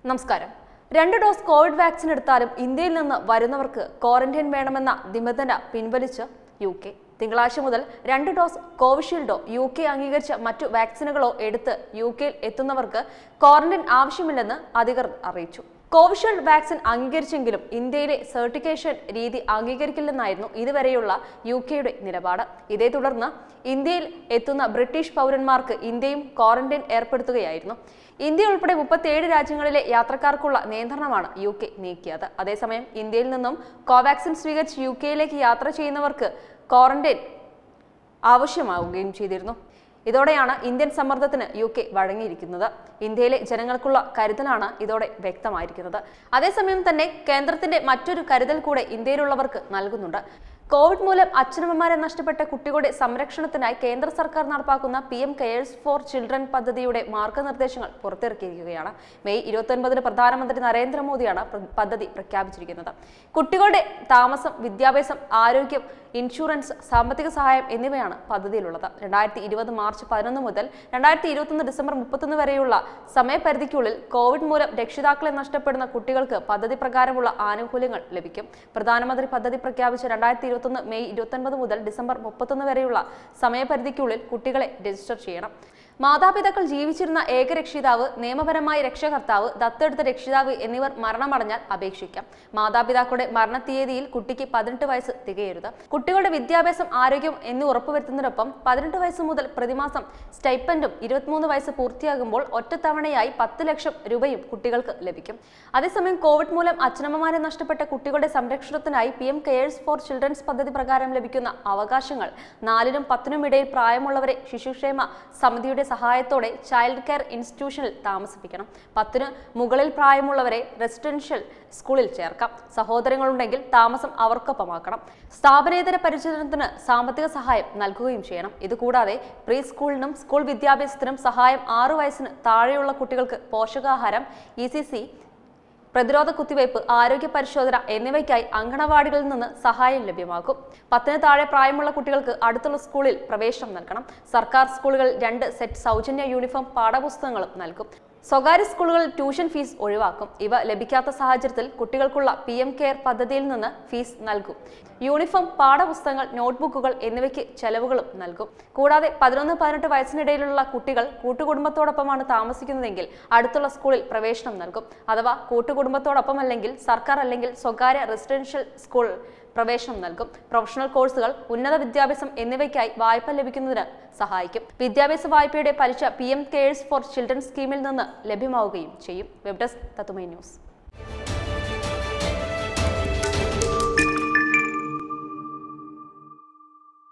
നമസ്കാരം രണ്ട് dose Covid vaccine എടുത്താലും ഇന്ത്യയിൽ നിന്ന് വരുന്നവർക്ക് ക്വാറന്റൈൻ വേണമെന്ന നിബന്ധന പിൻവലിച്ച് യു കെ തിങ്കളാഴ്ച മുതൽ രണ്ട് ഡോസ് കോവിഷീൽഡോ യു കെ അംഗീകരിച്ച മറ്റു വാക്സിനുകളോ എടുത്ത് യു കെയിൽ എത്തുന്നവർക്ക് ക്വാറന്റൈൻ ആവശ്യമില്ലെന്ന് അധികൃതർ അറിയിച്ചു കോവിഷീൽഡ് വാക്സിൻ അംഗീകരിച്ചെങ്കിലും ഇന്ത്യയിലെ സർട്ടിഫിക്കേഷൻ രീതി അംഗീകരിക്കില്ലെന്നായിരുന്നു ഇതുവരെയുള്ള യു കെയുടെ നിലപാട് ഇതേ തുടർന്ന് ഇന്ത്യയിൽ എത്തുന്ന ബ്രിട്ടീഷ് പൗരന്മാർക്ക് ഇന്ത്യയും ക്വാറന്റൈൻ ഏർപ്പെടുത്തുകയായിരുന്നു ഇന്ത്യ ഉൾപ്പെടെ മുപ്പത്തിയേഴ് രാജ്യങ്ങളിലെ യാത്രക്കാർക്കുള്ള നിയന്ത്രണമാണ് യു കെ നീക്കിയത് അതേസമയം ഇന്ത്യയിൽ നിന്നും കോവാക്സിൻ സ്വീകരിച്ച് യു കെയിലേക്ക് യാത്ര ചെയ്യുന്നവർക്ക് ക്വാറന്റൈൻ ആവശ്യമാവുകയും ചെയ്തിരുന്നു ഇതോടെയാണ് ഇന്ത്യൻ സമ്മർദ്ദത്തിന് യു കെ വഴങ്ങിയിരിക്കുന്നത് ഇന്ത്യയിലെ ജനങ്ങൾക്കുള്ള കരുതലാണ് ഇതോടെ വ്യക്തമായിരിക്കുന്നത് അതേസമയം തന്നെ കേന്ദ്രത്തിന്റെ മറ്റൊരു കരുതൽ കൂടെ ഇന്ത്യയിലുള്ളവർക്ക് നൽകുന്നുണ്ട് കോവിഡ് മൂലം അച്ഛനമ്മമാരെ നഷ്ടപ്പെട്ട കുട്ടികളുടെ സംരക്ഷണത്തിനായി കേന്ദ്ര സർക്കാർ നടപ്പാക്കുന്ന P M cares for children പദ്ധതിയുടെ മാർഗനിർദ്ദേശങ്ങൾ പുറത്തിറക്കിയിരിക്കുകയാണ് മെയ് ഇരുപത്തൊൻപതിന് പ്രധാനമന്ത്രി നരേന്ദ്രമോദിയാണ് പ്ര- പദ്ധതി പ്രഖ്യാപിച്ചിരിക്കുന്നത് കുട്ടികളുടെ താമസം വിദ്യാഭ്യാസം ആരോഗ്യം ഇൻഷുറൻസ് സാമ്പത്തിക സഹായം എന്നിവയാണ് പദ്ധതിയിലുള്ളത് രണ്ടായിരത്തി ഇരുപത് മാർച്ച് പതിനൊന്ന് മുതൽ രണ്ടായിരത്തി ഇരുപത്തൊന്ന് ഡിസംബർ മുപ്പത്തൊന്ന് വരെയുള്ള സമയപരിധിക്കുള്ളിൽ കോവിഡ് മൂലം രക്ഷിതാക്കളെ നഷ്ടപ്പെടുന്ന കുട്ടികൾക്ക് പദ്ധതി പ്രകാരമുള്ള ആനുകൂല്യങ്ങൾ ലഭിക്കും പ്രധാനമന്ത്രി പദ്ധതി പ്രഖ്യാപിച്ച രണ്ടായിരത്തി ഇരുപത്തൊന്ന് മെയ് ഇരുപത്തൊൻപത് മുതൽ ഡിസംബർ മുപ്പത്തൊന്ന് വരെയുള്ള സമയപരിധിക്കുള്ളിൽ കുട്ടികളെ രജിസ്റ്റർ ചെയ്യണം മാതാപിതാക്കൾ ജീവിച്ചിരുന്ന ഏക രക്ഷിതാവ് നിയമപരമായ രക്ഷകർത്താവ് ദത്തെടുത്ത രക്ഷിതാവ് എന്നിവർ മരണമടഞ്ഞാൽ അപേക്ഷിക്കാം മാതാപിതാക്കളുടെ മരണത്തീയതിയിൽ കുട്ടിക്ക് പതിനെട്ട് വയസ്സ് തികയരുത് കുട്ടികളുടെ വിദ്യാഭ്യാസം ആരോഗ്യം എന്നിവ ഉറപ്പുവരുത്തുന്നതിനൊപ്പം പതിനെട്ട് വയസ്സ് മുതൽ പ്രതിമാസം സ്റ്റൈപ്പൻഡും ഇരുപത്തിമൂന്ന് വയസ്സ് പൂർത്തിയാകുമ്പോൾ ഒറ്റത്തവണയായി പത്ത് ലക്ഷം രൂപയും കുട്ടികൾക്ക് ലഭിക്കും അതേസമയം കോവിഡ് മൂലം അച്ഛനമ്മമാരെ നഷ്ടപ്പെട്ട കുട്ടികളുടെ സംരക്ഷണത്തിനായി P M cares for childrens പദ്ധതി പ്രകാരം ലഭിക്കുന്ന അവകാശങ്ങൾ നാലിനും പത്തിനും ഇടയിൽ പ്രായമുള്ളവരെ ശിശുക്ഷേമ സമിതിയുടെ സഹായത്തോടെ ചൈൽഡ് കെയർ ഇൻസ്റ്റിറ്റ്യൂഷനിൽ താമസിപ്പിക്കണം പത്തിന് മുകളിൽ പ്രായമുള്ളവരെ റെസിഡൻഷ്യൽ സ്കൂളിൽ ചേർക്കാം സഹോദരങ്ങളുണ്ടെങ്കിൽ താമസം അവർക്കൊപ്പമാക്കണം സ്ഥാപനേതര പരിചരണത്തിന് സാമ്പത്തിക സഹായം നൽകുകയും ചെയ്യണം ഇതുകൂടാതെ പ്രീ സ്കൂളിനും സ്കൂൾ വിദ്യാഭ്യാസത്തിനും സഹായം ആറു വയസ്സിന് താഴെയുള്ള കുട്ടികൾക്ക് പോഷകാഹാരം ഇ സി സി പ്രതിരോധ കുത്തിവയ്പ് ആരോഗ്യ പരിശോധന എന്നിവയ്ക്കായി അങ്കണവാടികളിൽ നിന്ന് സഹായം ലഭ്യമാക്കും പത്തിന് താഴെ പ്രായമുള്ള കുട്ടികൾക്ക് അടുത്തുള്ള സ്കൂളിൽ പ്രവേശനം നൽകണം സർക്കാർ സ്കൂളുകളിൽ രണ്ട് സെറ്റ് സൗജന്യ യൂണിഫോം പാഠപുസ്തകങ്ങളും നൽകും സ്വകാര്യ സ്കൂളുകളിൽ ട്യൂഷൻ ഫീസ് ഒഴിവാക്കും ഇവ ലഭിക്കാത്ത സാഹചര്യത്തിൽ കുട്ടികൾക്കുള്ള പി എം കെയർ പദ്ധതിയിൽ നിന്ന് ഫീസ് നൽകും യൂണിഫോം പാഠപുസ്തകങ്ങൾ നോട്ട്ബുക്കുകൾ എന്നിവയ്ക്ക് ചെലവുകളും നൽകും കൂടാതെ പതിനൊന്ന് പതിനെട്ട് വയസ്സിനിടയിലുള്ള കുട്ടികൾ കൂട്ടുകുടുംബത്തോടൊപ്പമാണ് താമസിക്കുന്നതെങ്കിൽ അടുത്തുള്ള സ്കൂളിൽ പ്രവേശനം നൽകും അഥവാ കൂട്ടുകുടുംബത്തോടൊപ്പം അല്ലെങ്കിൽ സർക്കാർ അല്ലെങ്കിൽ സ്വകാര്യ റെസിഡൻഷ്യൽ സ്കൂൾ പ്രവേശനം നൽകും പ്രൊഫഷണൽ കോഴ്സുകൾ ഉന്നത വിദ്യാഭ്യാസം എന്നിവയ്ക്കായി വായ്പ ലഭിക്കുന്നതിന് സഹായിക്കും വിദ്യാഭ്യാസ വായ്പയുടെ പലിശ P M cares for children സ്കീമിൽ നിന്ന് ലഭ്യമാവുകയും ചെയ്യും വെബ് ഡെസ്ക് തത്തുമൈ ന്യൂസ്